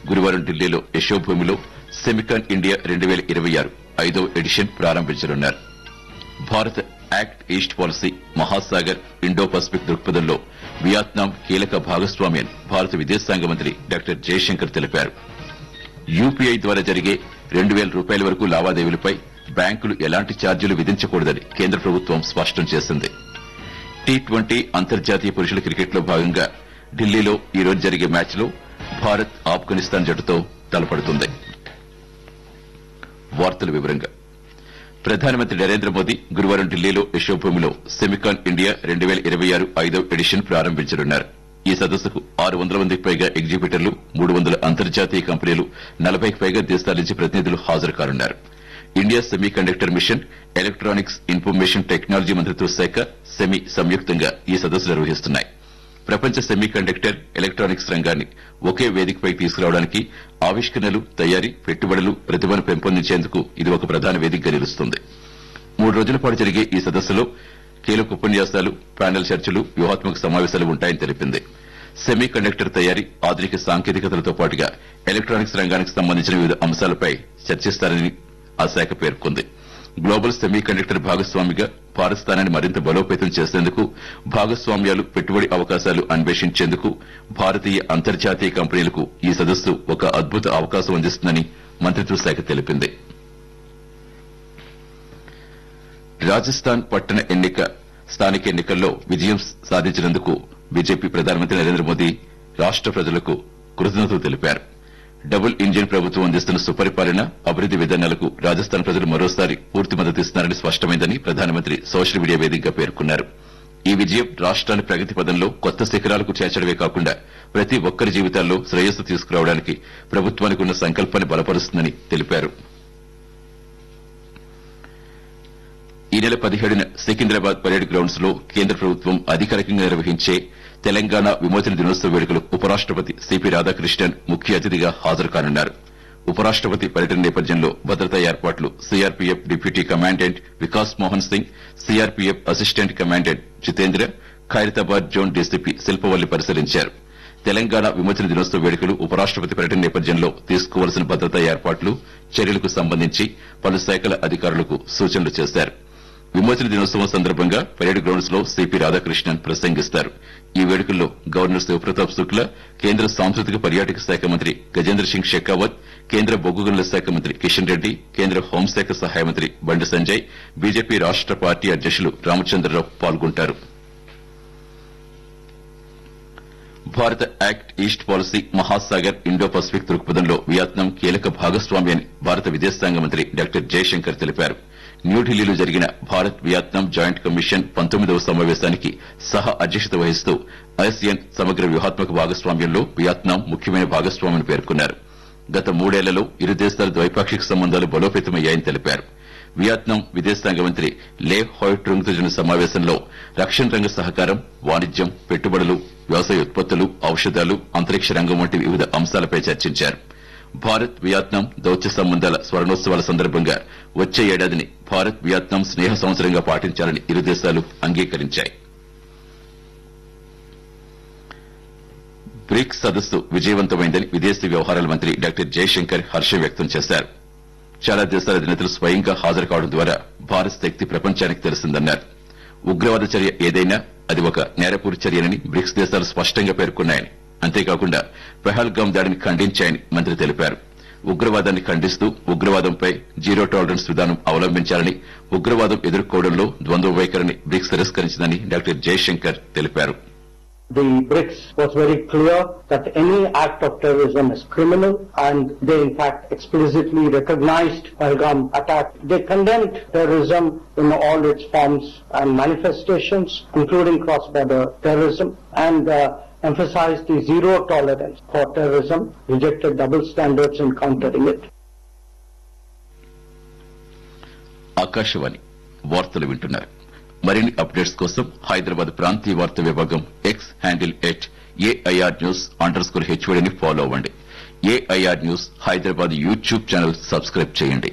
గురువారం ఢిల్లీలో యశోభూమిలో SEMICON India రెండు వేల ఇరవై ఆరు ఐదవ ఎడిషన్ ప్రారంభించనున్నారు Bharat Act East Policy Mahasagar Indo Pacific దృక్పథంలో వియత్నాం కీలక భాగస్వామి అని భారత విదేశాంగ మంత్రి డాక్టర్ జయశంకర్ తెలిపారు యూపీఐ ద్వారా జరిగే రెండు వేల రూపాయల వరకు లావాదేవీలపై బ్యాంకులు ఎలాంటి ఛార్జీలు విధించకూడదని కేంద్ర ప్రభుత్వం స్పష్టం చేసింది టీ ట్వంటీ అంతర్జాతీయ పురుషుల క్రికెట్లో భాగంగా ఢిల్లీలో ఈ రోజు జరిగే మ్యాచ్లో భారత్ ఆఫ్ఘనిస్తాన్ జట్టుతో తలపడుతుంది వార్తల వివరంగా ప్రధానమంత్రి నరేంద్ర మోదీ గురువారం ఢిల్లీలో యశోభూమిలో సెమికాన్ ఇండియా రెండు వేల ఇరవై ఆరు ఐదవ ఎడిషన్ ప్రారంభించనున్నారు ఈ సదస్సుకు ఆరు వందల మందికి పైగా ఎగ్జిబిటర్లు మూడు వందల అంతర్జాతీయ కంపెనీలు నలభైకి పైగా దేశాల నుంచి ప్రతినిధులు హాజరు కానున్నారు India semiconductor mission electronics information technology మంత్రిత్వ శాఖ సెమీ సంయుక్తంగా ఈ సదస్సు నిర్వహిస్తున్నాయి ప్రపంచ సెమీ కండక్టర్ ఎలక్ట్రానిక్స్ రంగాన్ని ఒకే వేదికపై తీసుకురావడానికి ఆవిష్కరణలు తయారీ పెట్టుబడులు ప్రతిభను పెంపొందించేందుకు ఇది ఒక ప్రధాన వేదికగా నిలుస్తుంది మూడు రోజుల పాటు జరిగే ఈ సదస్సులో కీలక ఉపన్యాసాలు ప్యానెల్ చర్చలు వ్యూహాత్మక సమావేశాలు ఉంటాయని తెలిపింది సెమీ కండక్టర్ తయారీ ఆధునిక సాంకేతికతలతో పాటుగా ఎలక్ట్రానిక్స్ రంగానికి సంబంధించిన వివిధ అంశాలపై చర్చిస్తారని ఆ శాఖ పేర్కొంది గ్లోబల్ సెమీ కండక్టర్ భాగస్వామిగా భారత్ స్థానాన్ని మరింత బలోపేతం చేసేందుకు భాగస్వామ్యాలు పెట్టుబడి అవకాశాలు అన్వేషించేందుకు భారతీయ అంతర్జాతీయ కంపెనీలకు ఈ సదస్సు ఒక అద్భుత అవకాశం అందిస్తుందని మంత్రిత్వ శాఖ తెలిపింది రాజస్థాన్ పట్టణ ఎన్నిక స్థానిక ఎన్నికల్లో విజయం సాధించినందుకు బీజేపీ ప్రధానమంత్రి నరేంద్ర మోదీ రాష్ట ప్రజలకు కృతజ్ఞతలు తెలిపారు డబుల్ ఇంజిన్ ప్రభుత్వం అందిస్తున్న సుపరిపాలన అభివృద్ది విధానాలకు రాజస్థాన్ ప్రజలు మరోసారి పూర్తి మద్దతిస్తున్నారని స్పష్టమైందని ప్రధానమంత్రి సోషల్ మీడియా వేదికగా పేర్కొన్నారు ఈ విజయం రాష్ట్రాన్ని ప్రగతి పదంలో కొత్త శిఖరాలకు చేర్చడమే కాకుండా ప్రతి ఒక్కరి జీవితాల్లో శ్రేయస్సు తీసుకురావడానికి ప్రభుత్వానికి ఉన్న సంకల్పాన్ని బలపరుస్తుందని తెలిపారు ఈ నెల పదిహేడున సికింద్రాబాద్ పరేడ్ గ్రౌండ్స్ లో కేంద్ర ప్రభుత్వం అధికారికంగా నిర్వహించే తెలంగాణ విమోచన దినోత్సవ వేడుకలు ఉపరాష్టపతి సిపి రాధాకృష్ణన్ ముఖ్య అతిథిగా హాజరు కానున్నారు ఉపరాష్టపతి పర్యటన నేపథ్యంలో భద్రతా ఏర్పాట్లు CRPF deputy commandant Vikas Mohan Singh CRPF assistant commandant Jitendra Khairatabad zone DCP Shilpavalli పరిశీలించారు తెలంగాణ విమోచన దినోత్సవ వేడుకలు ఉపరాష్టపతి పర్యటన నేపథ్యంలో తీసుకోవాల్సిన భద్రతా ఏర్పాట్లు చర్యలకు సంబంధించి పలు శాఖల అధికారులకు సూచనలు చేశారు విమోచన దినోత్సవం సందర్భంగా పరేడ్ గ్రౌండ్స్ లో సిపి రాధాకృష్ణన్ ప్రసంగిస్తారు ఈ వేడుకల్లో గవర్నర్ శివప్రతాప్ శుక్లా కేంద్ర సాంస్కృతిక పర్యాటక శాఖ మంత్రి గజేంద్ర సింగ్ షెకావత్ కేంద్ర బొగ్గు గనుల శాఖ మంత్రి కిషన్ రెడ్డి కేంద్ర హోంశాఖ సహాయ మంత్రి బండి సంజయ్ బీజేపీ రాష్ట పార్టీ అధ్యకులు రామచంద్రరావు పాల్గొంటారు Bharata Act East Policy Mahasagar Indo Pacific దృక్పథంలో వియత్నాం కీలక భాగస్వామి అని భారత విదేశాంగ మంత్రి డాక్టర్ జయశంకర్ తెలిపారు న్యూఢిల్లీలో జరిగిన భారత్ వియత్నాం జాయింట్ కమిషన్ పంతొమ్మిదవ సమావేశానికి సహ అధ్యక్షత వహిస్తూ ఆసియాన్ సమగ్ర వ్యూహాత్మక భాగస్వామ్యంలో వియత్నాం ముఖ్యమైన భాగస్వామిని పేర్కొన్నారు గత మూడేళ్లలో ఇరు దేశాల ద్వైపాక్షిక సంబంధాలు బలోపేతమయ్యాయని తెలిపారు వియత్నాం విదేశాంగ మంత్రి లే హాయ్ ట్రుంగ్తో జరిగిన సమావేశంలో రక్షణ రంగ సహకారం వాణిజ్యం పెట్టుబడులు వ్యవసాయ ఉత్పత్తులు ఔషధాలు అంతరిక్ష రంగం వంటి వివిధ అంశాలపై చర్చించారు భారత్ వియత్నాం దౌత్య సంబంధాల స్వర్ణోత్సవాల సందర్భంగా వచ్చే ఏడాదిని భారత్ వియత్నాం స్నేహ సంవత్సరంగా పాటించాలని ఇరు దేశాలు అంగీకరించాయి బ్రిక్స్ సదస్సు విజయవంతమైందని విదేశీ వ్యవహారాల మంత్రి డాక్టర్ జయశంకర్ హర్షం వ్యక్తం చేశారు చాలా దేశాల అధినేతలు స్వయంగా హాజరు కావడం ద్వారా భారత్ శక్తి ప్రపంచానికి తెలిసిందన్నారు ఉగ్రవాద చర్య ఏదైనా అది ఒక నేరపూరి చర్యనని బ్రిక్స్ దేశాలు స్పష్టంగా పేర్కొన్నాయని అంతేకాకుండా పెహల్గాం దాడిని ఖండించాయని మంత్రి తెలిపారు ఉగ్రవాదాన్ని ఖండిస్తూ ఉగ్రవాదంపై జీరో టాలరెన్స్ విధానం అవలంబించాలని ఉగ్రవాదం ఎదుర్కోవడంలో ద్వంద్వ వైఖరిని బ్రిక్స్ తిరస్కరించిందని డాక్టర్ జయశంకర్ తెలిపారు The BRICS was very clear that any act of terrorism is criminal and they in fact explicitly recognized Pahalgam attack. They condemned terrorism in all its forms and manifestations, including cross-border terrorism and uh, emphasized the zero tolerance for terrorism, rejected double standards in countering it. Akashvani వార్తలు వింటున్నారు మరిన్ని updates కోసం హైదరాబాద్ ప్రాంతీయ వార్తా విభాగం X handle at AIR news underscore హెచ్వడిని follow అవ్వండి AIR news Hyderabad YouTube channel subscribe చేయండి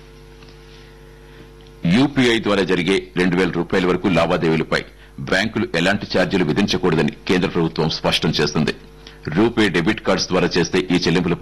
యూపీఐ ద్వారా జరిగే రెండు వేల రూపాయల వరకు లావాదేవీలపై బ్యాంకులు ఎలాంటి ఛార్జీలు విధించకూడదని కేంద్ర ప్రభుత్వం స్పష్టం చేసింది రూపే డెబిట్ కార్డ్స్ ద్వారా చేస్తే ఈ చెల్లింపులపై